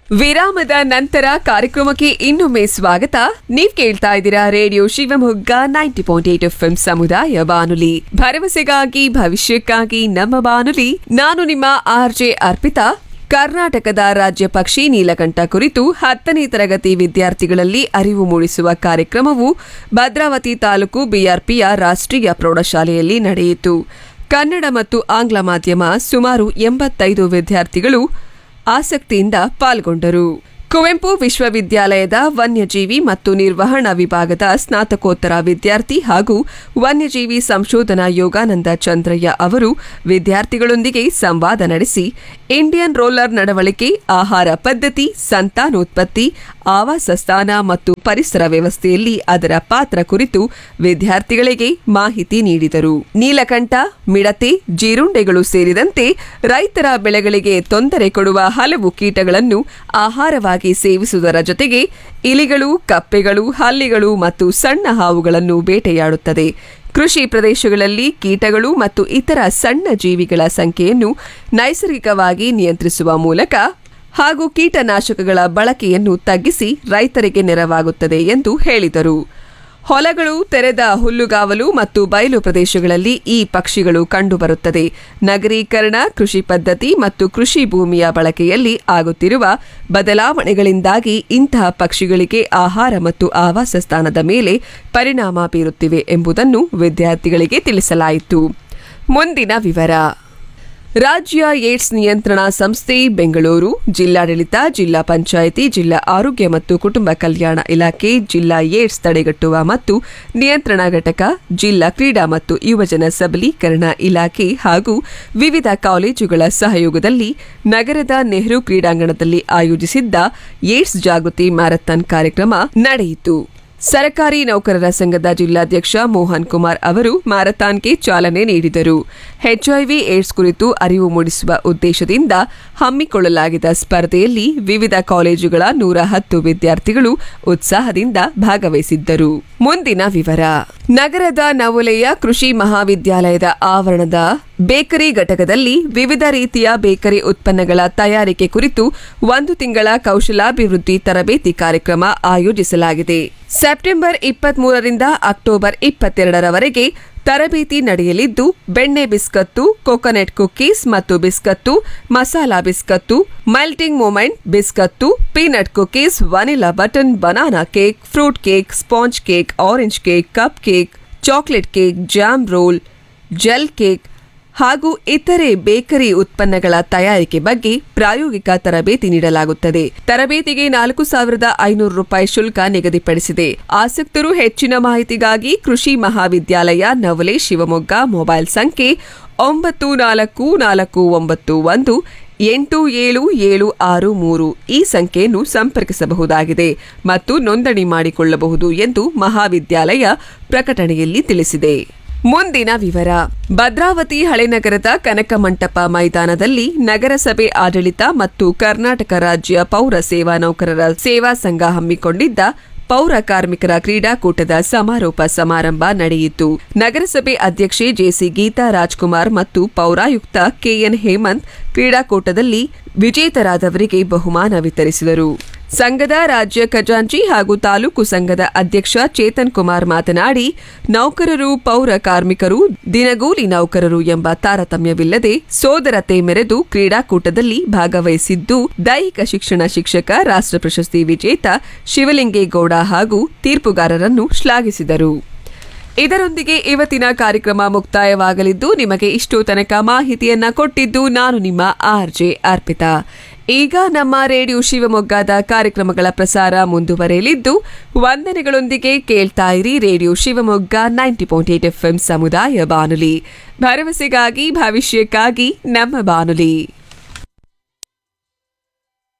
ವಿರಾಮದ ನಂತರ ಕಾರ್ಯಕ್ರಮಕ್ಕೆ ಇನ್ನೊಮ್ಮೆ ಸ್ವಾಗತ ನೀವ್ ಕೇಳ್ತಾ ಇದ್ದೀರಾ radio Shivamogga ninety point eight F ಸಮುದಾಯ ಬಾನುಲಿ ಭರವಸೆಗಾಗಿ ಭವಿಷ್ಯಕ್ಕಾಗಿ ನಮ್ಮ ಬಾನುಲಿ ನಾನು ನಿಮ್ಮ ಆರ್ ಜೆ ಅರ್ಪಿತಾ ಕರ್ನಾಟಕದ ರಾಜ್ಯ ಪಕ್ಷಿ ನೀಲಕಂಠ ಕುರಿತು ಹತ್ತನೇ ತರಗತಿ ವಿದ್ಯಾರ್ಥಿಗಳಲ್ಲಿ ಅರಿವು ಮೂಡಿಸುವ ಕಾರ್ಯಕ್ರಮವು ಭದ್ರಾವತಿ ತಾಲೂಕು ಬಿಆರ್ಪಿಯ ರಾಷ್ಟ್ರೀಯ ಪ್ರೌಢಶಾಲೆಯಲ್ಲಿ ನಡೆಯಿತು ಕನ್ನಡ ಮತ್ತು ಆಂಗ್ಲ ಮಾಧ್ಯಮ ಸುಮಾರು ಎಂಬತ್ತೈದು ವಿದ್ಯಾರ್ಥಿಗಳು ಆಸಕ್ತಿಯಿಂದ ಪಾಲ್ಗೊಂಡರು ಕುವೆಂಪು ವಿಶ್ವವಿದ್ಯಾಲಯದ ವನ್ಯಜೀವಿ ಮತ್ತು ನಿರ್ವಹಣಾ ವಿಭಾಗದ ಸ್ನಾತಕೋತ್ತರ ವಿದ್ಯಾರ್ಥಿ ಹಾಗೂ ವನ್ಯಜೀವಿ ಸಂಶೋಧನಾ ಯೋಗಾನಂದ ಚಂದ್ರಯ್ಯ ಅವರು ವಿದ್ಯಾರ್ಥಿಗಳೊಂದಿಗೆ ಸಂವಾದ ನಡೆಸಿ ಇಂಡಿಯನ್ ರೋಲರ್ ನಡವಳಿಕೆ ಆಹಾರ ಪದ್ಧತಿ ಸಂತಾನೋತ್ಪತ್ತಿ ಆವಾಸ ಸ್ಥಾನ ಮತ್ತು ಪರಿಸರ ವ್ಯವಸ್ಥೆಯಲ್ಲಿ ಅದರ ಪಾತ್ರ ಕುರಿತು ವಿದ್ಯಾರ್ಥಿಗಳಿಗೆ ಮಾಹಿತಿ ನೀಡಿದರು ನೀಲಕಂಠ ಮಿಡತೆ ಜೀರುಂಡೆಗಳು ಸೇರಿದಂತೆ ರೈತರ ಬೆಳೆಗಳಿಗೆ ತೊಂದರೆ ಕೊಡುವ ಹಲವು ಕೀಟಗಳನ್ನು ಆಹಾರವಾಗಿ ಸೇವಿಸುವುದರ ಜೊತೆಗೆ ಇಲಿಗಳು ಕಪ್ಪೆಗಳು ಹಲ್ಲಿಗಳು ಮತ್ತು ಸಣ್ಣ ಹಾವುಗಳನ್ನು ಬೇಟೆಯಾಡುತ್ತದೆ ಕೃಷಿ ಪ್ರದೇಶಗಳಲ್ಲಿ ಕೀಟಗಳು ಮತ್ತು ಇತರ ಸಣ್ಣ ಜೀವಿಗಳ ಸಂಖ್ಯೆಯನ್ನು ನೈಸರ್ಗಿಕವಾಗಿ ನಿಯಂತ್ರಿಸುವ ಮೂಲಕ ಹಾಗೂ ಕೀಟನಾಶಕಗಳ ಬಳಕೆಯನ್ನು ತಗ್ಗಿಸಿ ರೈತರಿಗೆ ನೆರವಾಗುತ್ತದೆ ಎಂದು ಹೇಳಿದರು ಹೊಲಗಳು ತೆರೆದ ಹುಲ್ಲುಗಾವಲು ಮತ್ತು ಬಯಲು ಪ್ರದೇಶಗಳಲ್ಲಿ ಈ ಪಕ್ಷಿಗಳು ಕಂಡುಬರುತ್ತದೆ ನಗರೀಕರಣ ಕೃಷಿ ಪದ್ಧತಿ ಮತ್ತು ಕೃಷಿ ಭೂಮಿಯ ಬಳಕೆಯಲ್ಲಿ ಆಗುತ್ತಿರುವ ಬದಲಾವಣೆಗಳಿಂದಾಗಿ ಇಂತಹ ಪಕ್ಷಿಗಳಿಗೆ ಆಹಾರ ಮತ್ತು ಆವಾಸ ಸ್ಥಾನದ ಮೇಲೆ ಪರಿಣಾಮ ಬೀರುತ್ತಿವೆ ಎಂಬುದನ್ನು ವಿದ್ಯಾರ್ಥಿಗಳಿಗೆ ತಿಳಿಸಲಾಯಿತು ಮುಂದಿನ ವಿವರ ರಾಜ್ಯ ಏಡ್ಸ್ ನಿಯಂತ್ರಣ ಸಂಸ್ಥೆ ಬೆಂಗಳೂರು ಜಿಲ್ಲಾಡಳಿತ ಜಿಲ್ಲಾ ಪಂಚಾಯಿತಿ ಜಿಲ್ಲಾ ಆರೋಗ್ಯ ಮತ್ತು ಕುಟುಂಬ ಕಲ್ಯಾಣ ಇಲಾಖೆ ಜಿಲ್ಲಾ ಏಡ್ಸ್ ತಡೆಗಟ್ಟುವ ಮತ್ತು ನಿಯಂತ್ರಣ ಘಟಕ ಜಿಲ್ಲಾ ಕ್ರೀಡಾ ಮತ್ತು ಯುವಜನ ಸಬಲೀಕರಣ ಇಲಾಖೆ ಹಾಗೂ ವಿವಿಧ ಕಾಲೇಜುಗಳ ಸಹಯೋಗದಲ್ಲಿ ನಗರದ ನೆಹರು ಕ್ರೀಡಾಂಗಣದಲ್ಲಿ ಆಯೋಜಿಸಿದ್ದ ಏಡ್ಸ್ ಜಾಗೃತಿ ಮ್ಯಾರಥಾನ್ ಕಾರ್ಯಕ್ರಮ ನಡೆಯಿತು ಸರ್ಕಾರಿ ನೌಕರರ ಸಂಘದ ಜಿಲ್ಲಾಧ್ಯಕ್ಷ ಮೋಹನ್ ಕುಮಾರ್ ಅವರು ಮ್ಯಾರಥಾನ್ಗೆ ಚಾಲನೆ ನೀಡಿದರು ಎಚ್ಐವಿ ಏಡ್ಸ್ ಕುರಿತು ಅರಿವು ಮೂಡಿಸುವ ಉದ್ದೇಶದಿಂದ ಹಮ್ಮಿಕೊಳ್ಳಲಾಗಿದ್ದ ಸ್ಪರ್ಧೆಯಲ್ಲಿ ವಿವಿಧ ಕಾಲೇಜುಗಳ ನೂರ ಹತ್ತು ವಿದ್ಯಾರ್ಥಿಗಳು ಉತ್ಸಾಹದಿಂದ ಭಾಗವಹಿಸಿದ್ದರು ಮುಂದಿನ ವಿವರ ನಗರದ ನವೋಲೆಯ ಕೃಷಿ ಮಹಾವಿದ್ಯಾಲಯದ ಆವರಣದ ಬೇಕರಿ ಘಟಕದಲ್ಲಿ ವಿವಿಧ ರೀತಿಯ ಬೇಕರಿ ಉತ್ಪನ್ನಗಳ ತಯಾರಿಕೆ ಕುರಿತು ಒಂದು ತಿಂಗಳ ಕೌಶಲಾಭಿವೃದ್ಧಿ ತರಬೇತಿ ಕಾರ್ಯಕ್ರಮ ಆಯೋಜಿಸಲಾಗಿದೆ ಸೆಪ್ಟೆಂಬರ್ ಇಪ್ಪತ್ಮೂರರಿಂದ ಅಕ್ಟೋಬರ್ ಇಪ್ಪತ್ತೆರಡರವರೆಗೆ ತರಬೇತಿ ನಡೆಯಲಿದ್ದು ಬೆಣ್ಣೆ ಬಿಸ್ಕತ್ತು ಕೊಕೊನೆಟ್ ಕುಕ್ಕೀಸ್ ಮತ್ತು biscuit masala biscuit melting moment biscuit peanut cookies vanilla button banana cake fruit cake sponge cake orange cake cup cake chocolate cake jam roll gel cake ಹಾಗೂ ಇತರೆ ಬೇಕರಿ ಉತ್ಪನ್ನಗಳ ತಯಾರಿಕೆ ಬಗ್ಗೆ ಪ್ರಾಯೋಗಿಕ ತರಬೇತಿ ನೀಡಲಾಗುತ್ತದೆ ತರಬೇತಿಗೆ ನಾಲ್ಕು ಸಾವಿರದ ಐನೂರು ರೂಪಾಯಿ ಶುಲ್ಕ ನಿಗದಿಪಡಿಸಿದೆ ಆಸಕ್ತರು ಹೆಚ್ಚಿನ ಮಾಹಿತಿಗಾಗಿ ಕೃಷಿ ಮಹಾವಿದ್ಯಾಲಯ ನವಲೆ ಶಿವಮೊಗ್ಗ ಮೊಬೈಲ್ ಸಂಖ್ಯೆ ಒಂಬತ್ತು ನಾಲ್ಕು ನಾಲ್ಕು ಒಂಬತ್ತು ಒಂದು ಎಂಟು ಏಳು ಏಳು ಆರು ಮೂರು ಈ ಸಂಖ್ಯೆಯನ್ನು ಸಂಪರ್ಕಿಸಬಹುದಾಗಿದೆ ಮತ್ತು ನೋಂದಣಿ ಮಾಡಿಕೊಳ್ಳಬಹುದು ಎಂದು ಮಹಾವಿದ್ಯಾಲಯ ಪ್ರಕಟಣೆಯಲ್ಲಿ ತಿಳಿಸಿದೆ ಮುಂದಿನ ವಿವರ ಭದ್ರಾವತಿ ಹಳೆನಗರದ ಕನಕ ಮಂಟಪ ಮೈದಾನದಲ್ಲಿ ನಗರಸಭೆ ಆಡಳಿತ ಮತ್ತು ಕರ್ನಾಟಕ ರಾಜ್ಯ ಪೌರ ಸೇವಾ ನೌಕರರ ಸೇವಾ ಸಂಘ ಹಮ್ಮಿಕೊಂಡಿದ್ದ ಪೌರ ಕಾರ್ಮಿಕರ ಕ್ರೀಡಾಕೂಟದ ಸಮಾರೋಪ ಸಮಾರಂಭ ನಡೆಯಿತು ನಗರಸಭೆ ಅಧ್ಯಕ್ಷೆ ಜೆಸಿ ಗೀತಾ ರಾಜ್ಕುಮಾರ್ ಮತ್ತು ಪೌರಾಯುಕ್ತ ಕೆಎನ್ ಹೇಮಂತ್ ಕ್ರೀಡಾಕೂಟದಲ್ಲಿ ವಿಜೇತರಾದವರಿಗೆ ಬಹುಮಾನ ವಿತರಿಸಿದರು ಸಂಘದ ರಾಜ್ಯ ಖಜಾಂಚಿ ಹಾಗೂ ತಾಲೂಕು ಸಂಘದ ಅಧ್ಯಕ್ಷ ಚೇತನ್ ಕುಮಾರ್ ಮಾತನಾಡಿ ನೌಕರರು ಪೌರ ಕಾರ್ಮಿಕರು ದಿನಗೂಲಿ ನೌಕರರು ಎಂಬ ತಾರತಮ್ಯವಿಲ್ಲದೆ ಸೋದರತೆ ಮೆರೆದು ಕ್ರೀಡಾಕೂಟದಲ್ಲಿ ಭಾಗವಹಿಸಿದ್ದು ದೈಹಿಕ ಶಿಕ್ಷಣ ಶಿಕ್ಷಕ ರಾಷ್ಟ್ರ ಪ್ರಶಸ್ತಿ ವಿಜೇತ ಶಿವಲಿಂಗೇಗೌಡ ಹಾಗೂ ತೀರ್ಪುಗಾರರನ್ನು ಶ್ಲಾಘಿಸಿದರು ಇದರೊಂದಿಗೆ ಇವತ್ತಿನ ಕಾರ್ಯಕ್ರಮ ಮುಕ್ತಾಯವಾಗಲಿದ್ದು ನಿಮಗೆ ಇಷ್ಟು ತನಕ ಮಾಹಿತಿಯನ್ನ ಕೊಟ್ಟಿದ್ದು ನಾನು ನಿಮ್ಮ ಆರ್ ಜೆ ಅರ್ಪಿತಾ ಈಗ ನಮ್ಮ ರೇಡಿಯೋ ಶಿವಮೊಗ್ಗದ ಕಾರ್ಯಕ್ರಮಗಳ ಪ್ರಸಾರ ಮುಂದುವರೆಯಲಿದ್ದು ವಂದನೆಗಳೊಂದಿಗೆ ಕೇಳ್ತಾ ಇರಿ radio Shivamogga ninety point eight F ಸಮುದಾಯ ಬಾನುಲಿ ಭರವಸೆಗಾಗಿ ಭವಿಷ್ಯಕ್ಕಾಗಿ ನಮ್ಮ ಬಾನುಲಿ